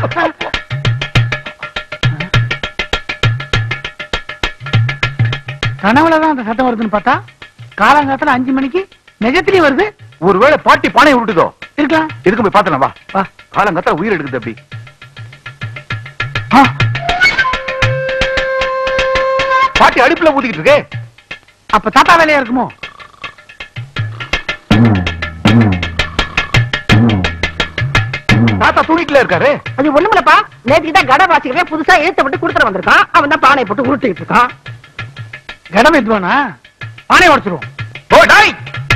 கனவுலதான் அந்த சத்தம் வருதுன்னு பார்த்தா காலங்காலத்துல அஞ்சு மணிக்கு நிஜத்திலேயே வருது ஒருவேளை பாட்டி பானை விட்டுதோ இருக்கலாம் எதுக்கு போய் பார்த்தலாம் வா வா காலங்கத்தா உயிர் எடுக்குது அப்படி ஆ, பாட்டி அடுப்புல ஊத்திக்கிட்டு இருக்கே அப்ப தாத்தா வேலையா இருக்குமோ தாத்தா தூங்கிட்டுல இருக்காரு அது ஒண்ணுமில்லப்பா நேற்றுக்கு தான் கடை வாசிக்கிறேன் புதுசா எழுத்த விட்டு கொடுத்துட்டு வந்திருக்கான் அவன் தான் பானை போட்டு உருட்டிட்டு இருக்கான் கடம் எத்துவானா பானை உடச்சிருவோம் ஓ டாய்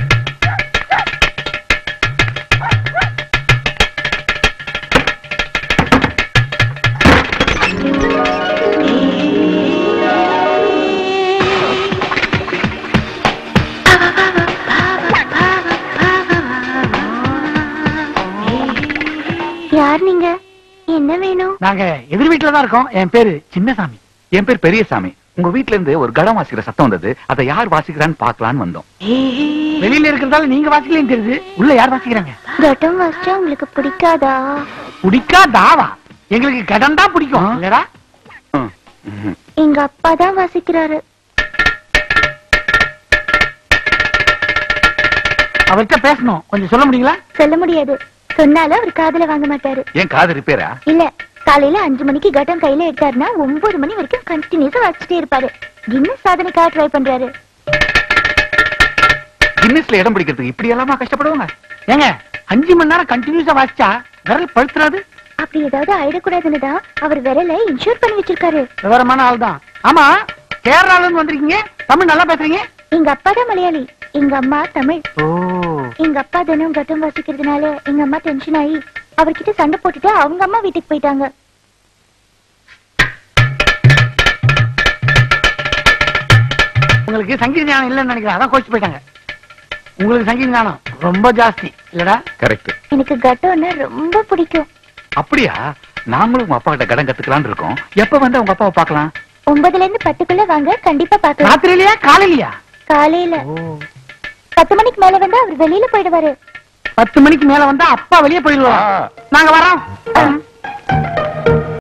யார் நீங்க என்ன வேணும் நாங்க எதிர் வீட்டுல தான் இருக்கோம் என் பேரு சின்னசாமி என் பேர் பெரியசாமி உங்க வீட்ல இருந்து ஒரு கடம் வாசிக்கிற சத்தம் வந்தது அதை யார் வாசிக்கிறான்னு பார்க்கலான்னு வந்தோம் வெளியில இருக்கிறதால நீங்க வாசிக்கலையும் தெரியுது உள்ள யார் வாசிக்கிறாங்க கட்டம் வாசிச்சா உங்களுக்கு பிடிக்காதா பிடிக்கா தாவா எங்களுக்கு கடன் தான் பிடிக்கும் இல்லடா ம், ம். எங்க அப்பா தான் வாசிக்கிறாரு அவர்கிட்ட பேசணும் கொஞ்சம் சொல்ல முடியுங்களா சொல்ல முடியாது சொன்னாலும் அவர் காதுல வாங்க மாட்டாரு ஏன் காது ரிப்பேரா இல்ல காலையில அஞ்சு மணிக்கு கட்டம் கையில எடுத்தாருன்னா ஒன்பது மணி வரைக்கும் கண்டினியூஸா வாசிச்சுட்டே இருப்பாரு கின்னஸ் சாதனைக்காக ட்ரை பண்றாரு கின்னஸ்ல இடம் பிடிக்கிறதுக்கு இப்படி எல்லாமா கஷ்டப்படுவாங்க ஏங்க அஞ்சு மணி நேரம் கண்டினியூஸா வாசிச்சா விரல் பழுத்துறாது அப்படி ஏதாவது ஆயிடக்கூடாதுன்னு தான் அவர் விரலை இன்சூர் பண்ணி வச்சிருக்காரு விவரமான ஆள் தான் ஆமா கேரளால இருந்து வந்திருக்கீங்க தமிழ் நல்லா பேசுறீங்க எங்க அப்பா தான் மலையாளி எங்க அம்மா தமிழ் ஓ எங்க அப்பா தினம் கட்டம் வாசிக்கிறதுனால எங்க அம்மா டென்ஷன் ஆகி அவர்கிட்ட சண்டை போட்டுட்டு அவங்க அம்மா வீட்டுக்கு போயிட்டாங்க உங்களுக்கு சங்கீத ஞானம் இல்லைன்னு நினைக்கிறேன் அதான் கோச்சு போயிட்டாங்க உங்களுக்கு சங்கீத ஞானம் ரொம்ப ஜாஸ்தி இல்லடா கரெக்ட் எனக்கு கட்டம்னா ரொம்ப பிடிக்கும் அப்படியா நாங்களும் உங்க அப்பா கிட்ட கடன் கத்துக்கலாம்னு இருக்கோம் எப்ப வந்து உங்க அப்பாவை பார்க்கலாம் ஒன்பதுல இருந்து பத்துக்குள்ள வாங்க கண்டிப்பா பாக்கலாம் ராத்திரியிலயா காலையிலயா காலையில ஓ பத்து மணிக்கு மேல வந்தா அவர் வெளியில போயிடுவாரு பத்து மணிக்கு மேல வந்தா அப்பா வெளியே போயிடுவா ஆ. நாங்க வரோம்